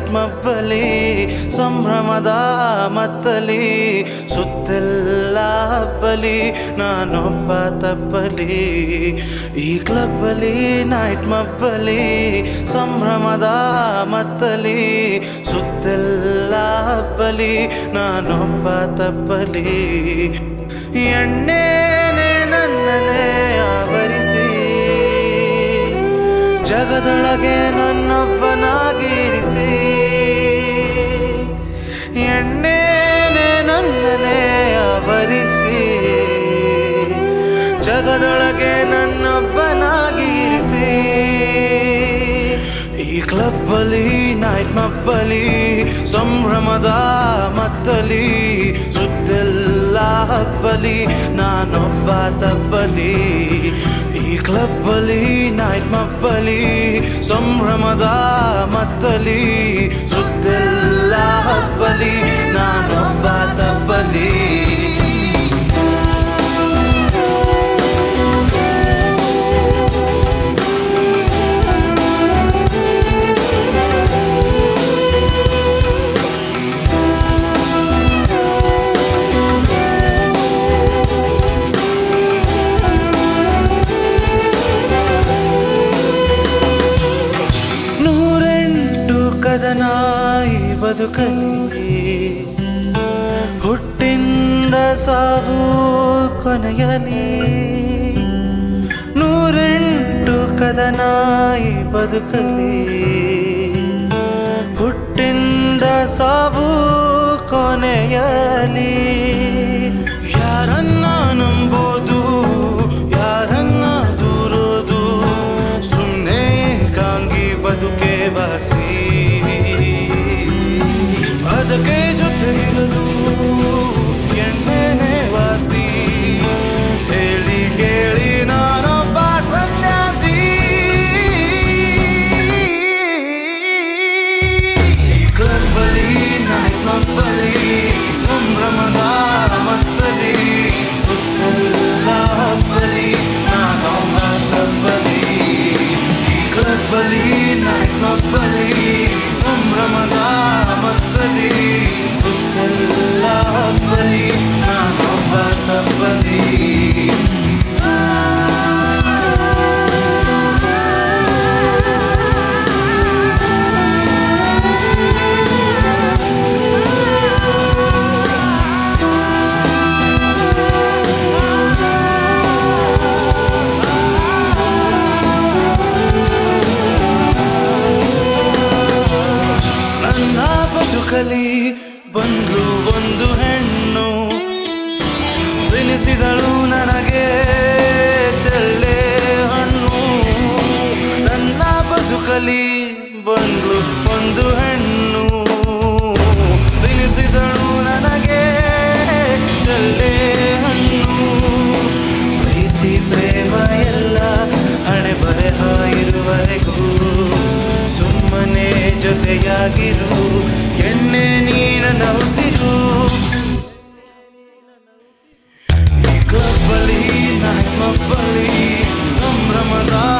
night ಮಬ್ಬಲಿ ಸಂಭ್ರಮದ ಮತ್ತಲಿ ಸುತ್ತೆಲ್ಲ ಹಬ್ಬಲಿ ನಾನೊಬ್ಬ ತಪ್ಪಲಿ ಈ ಕ್ಲಬ್ಬಲಿ ನೈಟ್ ಮಬ್ಬಲಿ ಸಂಭ್ರಮದ ಮತ್ತಲಿ ಸುತ್ತೆಲ್ಲ ಹಬ್ಬಲಿ ನಾನೊಬ್ಬ ತಪ್ಪಲಿ ಎಣ್ಣೆನೆ ನನ್ನನ್ನೇ ಆವರಿಸಿ ಜಗದೊಳಗೆ ನನ್ನೊಬ್ಬನಾಗಿರಿಸಿ ಎಣ್ಣೆನೆ ನನ್ನನ್ನೇ ಆವರಿಸಿ ಜಗದೊಳಗೆ ನನ್ನೊಬ್ಬನಾಗಿರಿಸಿ ಈ ಕ್ಲಬ್ಬಲಿ ನೈಟ್ ಮಬ್ಬಲಿ ಸಂಭ್ರಮದ ಮತ್ತಲಿ ಸುತ್ತೆಲ್ಲ ಹಬ್ಬಲಿ ನಾನೊಬ್ಬ ತಪ್ಪಲಿ ಈ ಕ್ಲಬ್ಬಲಿ ನೈಟ್ ಮಬ್ಬಲಿ ಸಂಭ್ರಮದ ಮತ್ತಲಿ ಸುತ್ತೆಲ್ಲ ಹಬ್ಬಲಿ ನಾನೊಬ್ಬ ತಪ್ಪಲಿ ನೂರೆಂಟು ಕದನಾಯಿ ಬದುಕಲಿ ಹುಟ್ಟಿಂದ ಸಾವು ಕೊನೆಯಲಿ ನೂರೆಂಟು ಕದನಾಯಿ ಬದುಕಲಿ ಹುಟ್ಟಿಂದ ಸಾವು ಕೊನೆಯಲಿ ಯಾರನ್ನ ನಂಬೋದು ಯಾರನ್ನ ದೂರೋದು ಸುಮ್ಮನೆ ಕಾಂಗಿ ಬದುಕೆ ಬಾಸಿ ಅದಕ್ಕೆ ಜೊತೆ ಇರಲು ಎಣ್ಣೆನೆ ವಾಸಿ ಹೇಳಿ ಕೇಳಿ ನಾನೊಬ್ಬ ಸನ್ಯಾಸಿ ಈ ಕ್ಲಬ್ಬಲಿ ನೈಟ್ ಕ್ಲಬ್ಬಲಿ ಸಂಭ್ರಮದ ಮತ್ತಲಿ ಸುತ್ತೆಲ್ಲ ಹಬ್ಬಲಿ ನಾನೊಬ್ಬ ತಬ್ಬಲಿ ಈ ಕ್ಲಬ್ಬಲಿ ನೈಟ್ ಕ್ಲಬ್ಬಲಿ ಸಂಭ್ರಮದ ಮತ್ತಲಿ ಸುತ್ತೆಲ್ಲ ಹಬ್ಬಲಿ ನಾನೊಬ್ಬ ತಬ್ಬಲಿ ನನ್ನ ಬದುಕಲಿ ಬಂದ್ಲು ಒಂದು ಹೆಣ್ಣು ತಿನಿಸಿದಳು ನನಗೆ ಚೆಲ್ಲೆ ಹಣ್ಣು ನನ್ನ ಬದುಕಲಿ ಬಂದ್ಲು ಒಂದು ಹೆಣ್ಣು ತಿನಿಸಿದಳು ನನಗೆ ಚೆಲ್ಲೆ ಹಣ್ಣು ಪ್ರೀತಿ ಪ್ರೇಮ ಎಲ್ಲ ಹಣೆ ಬರೆಹ ಇರುವರೆಗೂ ಸುಮ್ಮನೆ ಜೊತೆಯಾಗಿರು ಎಣ್ಣೆ ನೀನ ನೌಸಿರು ಈ ಕ್ಲಬ್ಬಲಿ ನೈಟ್ ಮಬ್ಬಲಿ ಸಂಭ್ರಮದ